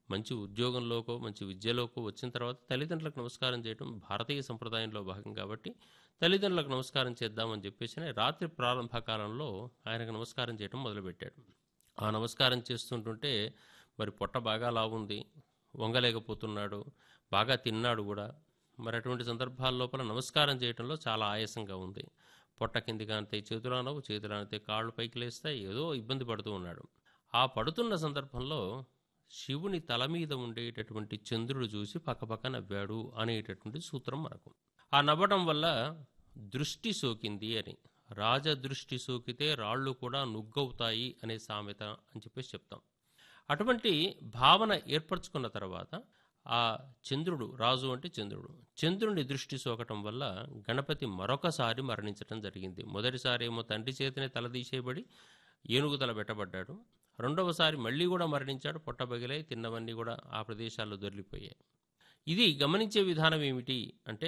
మంచి ఉద్యోగంలోకో మంచి విద్యలోకో వచ్చిన తర్వాత తల్లిదండ్రులకు నమస్కారం చేయడం భారతీయ సంప్రదాయంలో భాగం కాబట్టి తల్లిదండ్రులకు నమస్కారం చేద్దామని చెప్పేసి రాత్రి ప్రారంభ కాలంలో ఆయనకు నమస్కారం చేయడం మొదలుపెట్టాడు ఆ నమస్కారం చేస్తుంటుంటే మరి పొట్ట బాగా లావుంది వంగలేకపోతున్నాడు బాగా తిన్నాడు కూడా మరి అటువంటి సందర్భాల లోపల నమస్కారం చేయడంలో చాలా ఆయాసంగా ఉంది పొట్ట కిందికి అంతే చేతులు అనవు చేతులు అంతే కాళ్ళు పైకి లేస్తాయి ఏదో ఇబ్బంది పడుతూ ఉన్నాడు ఆ పడుతున్న సందర్భంలో శివుని తల మీద ఉండేటటువంటి చంద్రుడు చూసి పక్కపక్క నవ్వాడు అనేటటువంటి సూత్రం మనకు ఆ నవ్వడం వల్ల దృష్టి సోకింది అని రాజ దృష్టి సోకితే రాళ్ళు కూడా నుగ్గవుతాయి అనే సామెత అని చెప్పేసి చెప్తాం అటువంటి భావన ఏర్పరచుకున్న తర్వాత ఆ చంద్రుడు రాజు అంటే చంద్రుడు చంద్రుని దృష్టి సోకటం వల్ల గణపతి మరొకసారి మరణించటం జరిగింది మొదటిసారి ఏమో తండ్రి చేతనే తలదీసేయబడి ఏనుగు తల పెట్టబడ్డాడు రెండవసారి మళ్ళీ కూడా మరణించాడు పొట్టబగిలై తిన్నవన్నీ కూడా ఆ ప్రదేశాల్లో దొరికిపోయాయి ఇది గమనించే విధానం ఏమిటి అంటే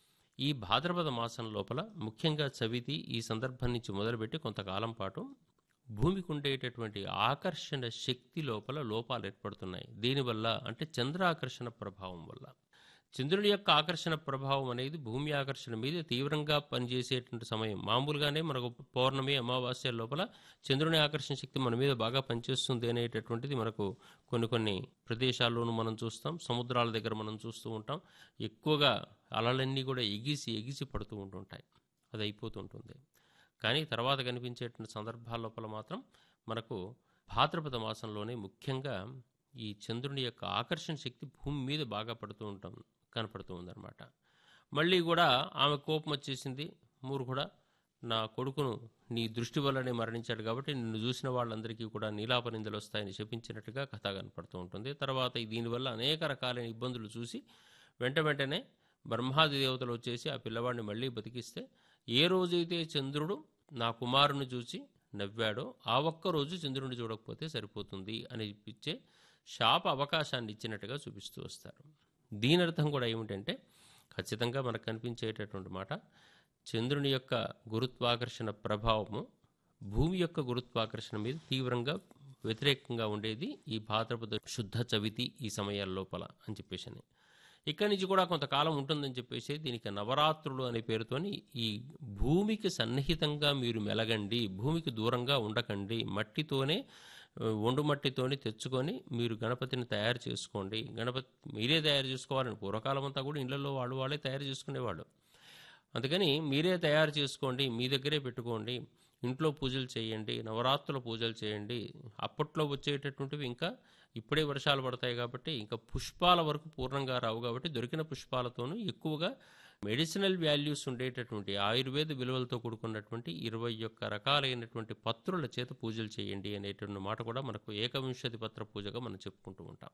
ఈ భాద్రపద మాసం లోపల ముఖ్యంగా చవితి ఈ సందర్భం నుంచి మొదలుపెట్టి కొంతకాలం పాటు భూమికి ఉండేటటువంటి ఆకర్షణ శక్తి లోపల లోపాలు ఏర్పడుతున్నాయి దీనివల్ల అంటే చంద్ర ఆకర్షణ ప్రభావం వల్ల చంద్రుని యొక్క ఆకర్షణ ప్రభావం అనేది భూమి ఆకర్షణ మీద తీవ్రంగా పనిచేసేటువంటి సమయం మామూలుగానే మనకు పౌర్ణమి అమావాస్య లోపల చంద్రుని ఆకర్షణ శక్తి మన మీద బాగా పనిచేస్తుంది అనేటటువంటిది మనకు కొన్ని కొన్ని ప్రదేశాల్లోనూ మనం చూస్తాం సముద్రాల దగ్గర మనం చూస్తూ ఉంటాం ఎక్కువగా అలలన్నీ కూడా ఎగిసి ఎగిసి పడుతూ ఉంటుంటాయి అది అయిపోతుంటుంది కానీ తర్వాత కనిపించేటువంటి సందర్భాల లోపల మాత్రం మనకు భాద్రపద మాసంలోనే ముఖ్యంగా ఈ చంద్రుని యొక్క ఆకర్షణ శక్తి భూమి మీద బాగా పడుతూ ఉంటాం కనపడుతూ ఉందన్నమాట మళ్ళీ కూడా ఆమె కోపం వచ్చేసింది మూర్ఖుడా నా కొడుకును నీ దృష్టి వల్లనే మరణించాడు కాబట్టి నిన్ను చూసిన వాళ్ళందరికీ కూడా నీలాపనిందలు వస్తాయని చెప్పించినట్టుగా కథ కనపడుతూ ఉంటుంది తర్వాత దీనివల్ల అనేక రకాలైన ఇబ్బందులు చూసి వెంట వెంటనే బ్రహ్మాది దేవతలు వచ్చేసి ఆ పిల్లవాడిని మళ్ళీ బతికిస్తే ఏ రోజైతే చంద్రుడు నా కుమారుని చూసి నవ్వాడో ఆ ఒక్క రోజు చంద్రుడిని చూడకపోతే సరిపోతుంది అని ఇచ్చే శాప అవకాశాన్ని ఇచ్చినట్టుగా చూపిస్తూ వస్తారు దీని అర్థం కూడా ఏమిటంటే ఖచ్చితంగా మనకు కనిపించేటటువంటి మాట చంద్రుని యొక్క గురుత్వాకర్షణ ప్రభావము భూమి యొక్క గురుత్వాకర్షణ మీద తీవ్రంగా వ్యతిరేకంగా ఉండేది ఈ భాద్రపద శుద్ధ చవితి ఈ సమయాల లోపల అని చెప్పేసి ఇక్కడి నుంచి కూడా కొంతకాలం ఉంటుందని చెప్పేసి దీనికి నవరాత్రులు అనే పేరుతోని ఈ భూమికి సన్నిహితంగా మీరు మెలగండి భూమికి దూరంగా ఉండకండి మట్టితోనే ఒండు మట్టితోని తెచ్చుకొని మీరు గణపతిని తయారు చేసుకోండి గణపతి మీరే తయారు చేసుకోవాలని పూర్వకాలం అంతా కూడా ఇళ్లలో వాళ్ళు వాళ్ళే తయారు చేసుకునేవాళ్ళు అందుకని మీరే తయారు చేసుకోండి మీ దగ్గరే పెట్టుకోండి ఇంట్లో పూజలు చేయండి నవరాత్రుల పూజలు చేయండి అప్పట్లో వచ్చేటటువంటివి ఇంకా ఇప్పుడే వర్షాలు పడతాయి కాబట్టి ఇంకా పుష్పాల వరకు పూర్ణంగా రావు కాబట్టి దొరికిన పుష్పాలతోనూ ఎక్కువగా మెడిసినల్ వాల్యూస్ ఉండేటటువంటి ఆయుర్వేద విలువలతో కూడుకున్నటువంటి ఇరవై ఒక్క రకాలైనటువంటి పత్రుల చేత పూజలు చేయండి అనేటువంటి మాట కూడా మనకు ఏకవింశతి పత్ర పూజగా మనం చెప్పుకుంటూ ఉంటాం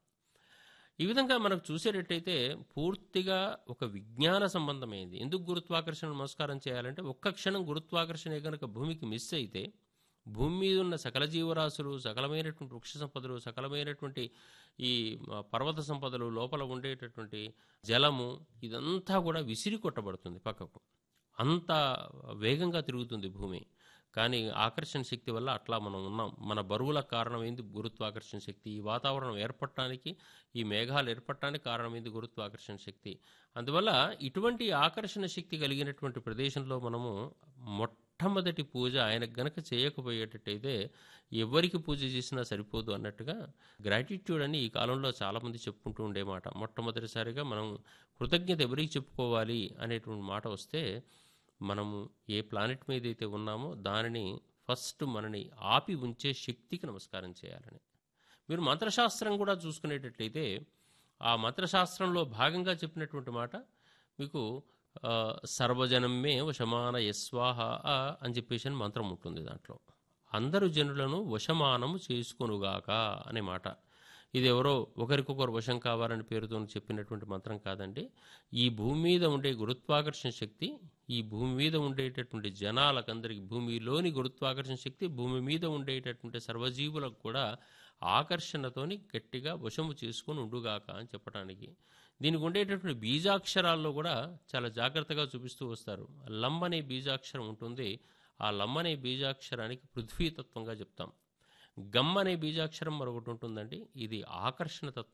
ఈ విధంగా మనకు చూసేటట్టయితే పూర్తిగా ఒక విజ్ఞాన సంబంధమైంది ఎందుకు గురుత్వాకర్షణ నమస్కారం చేయాలంటే ఒక్క క్షణం గురుత్వాకర్షణ కనుక భూమికి మిస్ అయితే భూమి మీద ఉన్న సకల జీవరాశులు సకలమైనటువంటి వృక్ష సంపదలు సకలమైనటువంటి ఈ పర్వత సంపదలు లోపల ఉండేటటువంటి జలము ఇదంతా కూడా విసిరి కొట్టబడుతుంది పక్కకు అంత వేగంగా తిరుగుతుంది భూమి కానీ ఆకర్షణ శక్తి వల్ల అట్లా మనం ఉన్నాం మన బరువుల కారణమైంది గురుత్వాకర్షణ శక్తి ఈ వాతావరణం ఏర్పడటానికి ఈ మేఘాలు ఏర్పడటానికి కారణమైంది గురుత్వాకర్షణ శక్తి అందువల్ల ఇటువంటి ఆకర్షణ శక్తి కలిగినటువంటి ప్రదేశంలో మనము మొట్టమొదటి పూజ ఆయనకు గనక చేయకపోయేటట్టయితే ఎవరికి పూజ చేసినా సరిపోదు అన్నట్టుగా గ్రాటిట్యూడ్ అని ఈ కాలంలో చాలామంది చెప్పుకుంటూ ఉండే మాట మొట్టమొదటిసారిగా మనం కృతజ్ఞత ఎవరికి చెప్పుకోవాలి అనేటువంటి మాట వస్తే మనము ఏ ప్లానెట్ మీద అయితే ఉన్నామో దానిని ఫస్ట్ మనని ఆపి ఉంచే శక్తికి నమస్కారం చేయాలని మీరు మంత్రశాస్త్రం కూడా చూసుకునేటట్లయితే ఆ మంత్రశాస్త్రంలో భాగంగా చెప్పినటువంటి మాట మీకు సర్వజనమే వశమాన యస్వాహ అని చెప్పేసి అని మంత్రం ఉంటుంది దాంట్లో అందరు జనులను వశమానము చేసుకొనుగాక అనే మాట ఇది ఎవరో ఒకరికొకరు వశం కావాలని పేరుతో చెప్పినటువంటి మంత్రం కాదండి ఈ భూమి మీద ఉండే గురుత్వాకర్షణ శక్తి ఈ భూమి మీద ఉండేటటువంటి జనాలకందరికి భూమిలోని గురుత్వాకర్షణ శక్తి భూమి మీద ఉండేటటువంటి సర్వజీవులకు కూడా ఆకర్షణతోని గట్టిగా వశము చేసుకొని ఉండుగాక అని చెప్పడానికి దీనికి ఉండేటటువంటి బీజాక్షరాల్లో కూడా చాలా జాగ్రత్తగా చూపిస్తూ వస్తారు లం అనే బీజాక్షరం ఉంటుంది ఆ లం అనే బీజాక్షరానికి పృథ్వీతత్వంగా చెప్తాం గమ్ అనే బీజాక్షరం మరొకటి ఉంటుందండి ఇది ఆకర్షణ తత్వం